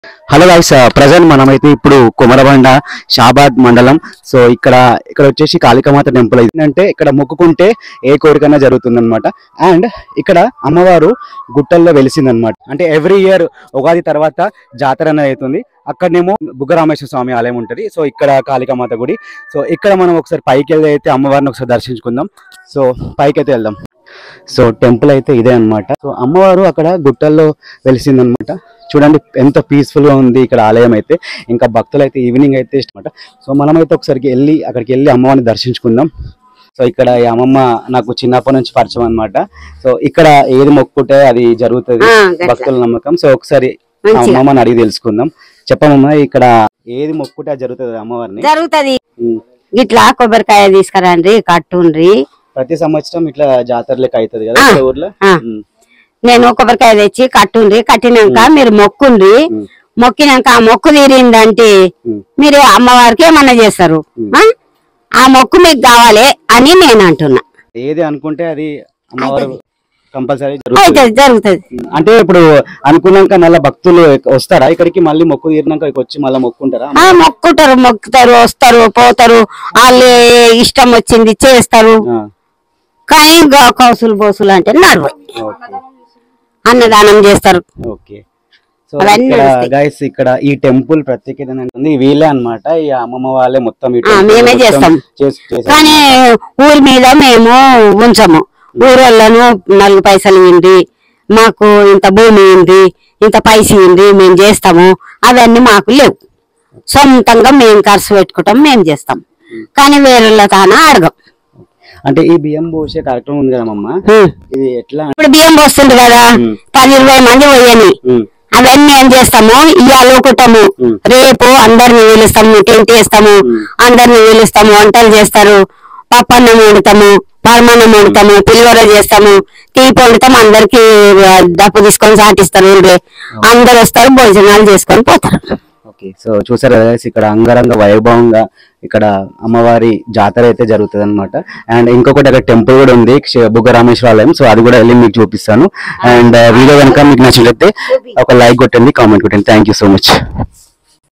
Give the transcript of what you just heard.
Hello guys present మనమైతే ఇప్పుడు కుమరబండ షాబాద్ మండలం సో ఇక్కడ ఇక్కడ వచ్చేసి కాళికామాత టెంపుల్ ఏంటంటే ఇక్కడ మొక్కుకుంటే ఏ కోరికైనా జరుగుతుంది అనమాట అండ్ ఇక్కడ అమ్మవారు గుట్టల్లో వెలిసిందనమాట అంటే ఎవ్రీ ఇయర్ ఉగాది తర్వాత జాతర అనేది అవుతుంది అక్కడనేమో బుగ్గరామేశ్వర స్వామి ఆలయం ఉంటుంది సో ఇక్కడ కాళికామాత గుడి సో ఇక్కడ మనం ఒకసారి పైకి వెళ్ళి అయితే అమ్మవారిని ఒకసారి దర్శించుకుందాం సో పైకి అయితే వెళ్దాం సో టెంపుల్ అయితే ఇదే అన్నమాట సో అమ్మవారు అక్కడ గుట్టల్లో వెలిసిందనమాట చూడండి ఎంత పీస్ఫుల్ గా ఉంది ఇక్కడ ఆలయం అయితే ఇంకా భక్తులు అయితే ఈవినింగ్ అయితే ఇష్టమాట సో మనమైతే ఒకసారికి వెళ్ళి అక్కడికి వెళ్ళి అమ్మవారిని దర్శించుకుందాం సో ఇక్కడ ఈ అమ్మమ్మ నాకు చిన్నప్పటి నుంచి పరిచయం అన్నమాట సో ఇక్కడ ఏది మొక్కుంటే అది జరుగుతుంది ఆ, గట్ల. భక్తుల నమ్మకం సో ఒకసారి ఆ మంచిగా అమ్మమ్మని అడిగి తెలుసుకుందాం చెప్పమ్మమ్మ ఇక్కడ ఏది మొక్కుంటే అది జరుగుతుంది అమ్మవారిని జరుగుతది ఉమ్. ఇట్లా కొబ్బరికాయ తీసుకురండి కట్టుండ్రి ప్రతి సంవత్సరం ఇట్లా జాతర లెక్క అవుతుంది కదా ఆ. ఇక్కడ ఊర్లో ఆ. ఉమ్. నేను కొబ్బరికాయ తెచ్చి కట్టుండ్రి కట్టినాక మీరు మొక్కుండ్రి ఉమ్. మొక్కినాక ఆ మొక్కు తీరిందంటే ఉమ్. మీరు అమ్మవారికి ఏమన్నా చేస్తారు ఆ? ఆ మొక్కు మీకు కావాలి అని నేను అంటున్నా ఏది అనుకుంటే అది అమ్మవారు కంపల్సరీ జరుగుతుంది అవుతుంది జరుగుతుంది అంటే ఇప్పుడు అనుకున్నాక మళ్ళీ భక్తులు వస్తారా ఇక్కడికి మళ్ళీ మొక్కు తీరినాక ఇక్కడికి వచ్చి మళ్ళీ మొక్కుంటారా ఆ మొక్కుంటారు మొక్కుతారు వస్తారు పోతారు వాళ్ళు ఇష్టం వచ్చింది చేస్తారు ఆ, కానీ ఇంకా కౌసులు బోసులు అంటే నడవై ఓకే అన్నదానం చేస్తారు ఓకే సో అవన్నీ ఇక్కడ నడుస్తాయి. గైస్ ఇక్కడ ఈ టెంపుల్ ప్రత్యేకత ఏంటంటే వీళ్ళే అన్నమాట ఈ అమ్మమ్మ వాళ్ళే మొత్తం ఈ ఆ, temple మేమే మొత్తం చేస్తాం. చేస్- చేశారు. కానీ ఊరి మీద మేము ఉంచము ఊరోళ్ళను నాలుగు పైసలు ఇండి మాకు ఇంత భూమి ఉంది ఇంత పైసలు ఉంది మేము చేస్తాము అవన్నీ మాకు లేవు సొంతంగా మేము ఖర్చు పెట్టుకుంటాం మేము చేస్తాం కానీ వేరేళ్ళ తాన అడగం అంటే ఈ బియ్యం పోసే కార్యక్రమం ఉంది కదమ్మా ఉం. ఇది ఎట్లా ఇప్పుడు బియ్యం పోస్తుంది కదా ఉం. పది ఇరవై మంది పోయని ఉం, అవన్నీ ఏం చేస్తాము ఇవాళ ఒకటము ఉం. రేపు అందరిని పిలుస్తాము టెంట్ వేస్తాము అందరిని పిలుస్తాము వంటలు చేస్తారు పప్పన్నం వండుతాము పరమాన్నం వండుతాము పులిహోర చేస్తాము తీపి వండుతాము అందరికి ఆ, డప్పు తీసుకొని సాటిస్తారు ఊళ్ళో అందరు వస్తారు భోజనాలు చేసుకొని పోతారు ఓకే సో చూసారు కదా guys, ఇక్కడ అంగరంగ వైభవంగా ఇక్కడ అమ్మవారి జాతర అయితే జరుగుతుంది అనమాట అండ్ ఇంకొకటి అక్కడ టెంపుల్ కూడా ఉంది క్ష- బుగ్గ రామేశ్వర ఆలయం సో అది కూడా వెళ్ళి మీకు చూపిస్తాను అండ్ వీడియో కనుక మీకు నచ్చినట్లయితే ఒక లైక్ కొట్టండి కామెంట్ కొట్టండి థ్యాంక్ యూ సో మచ్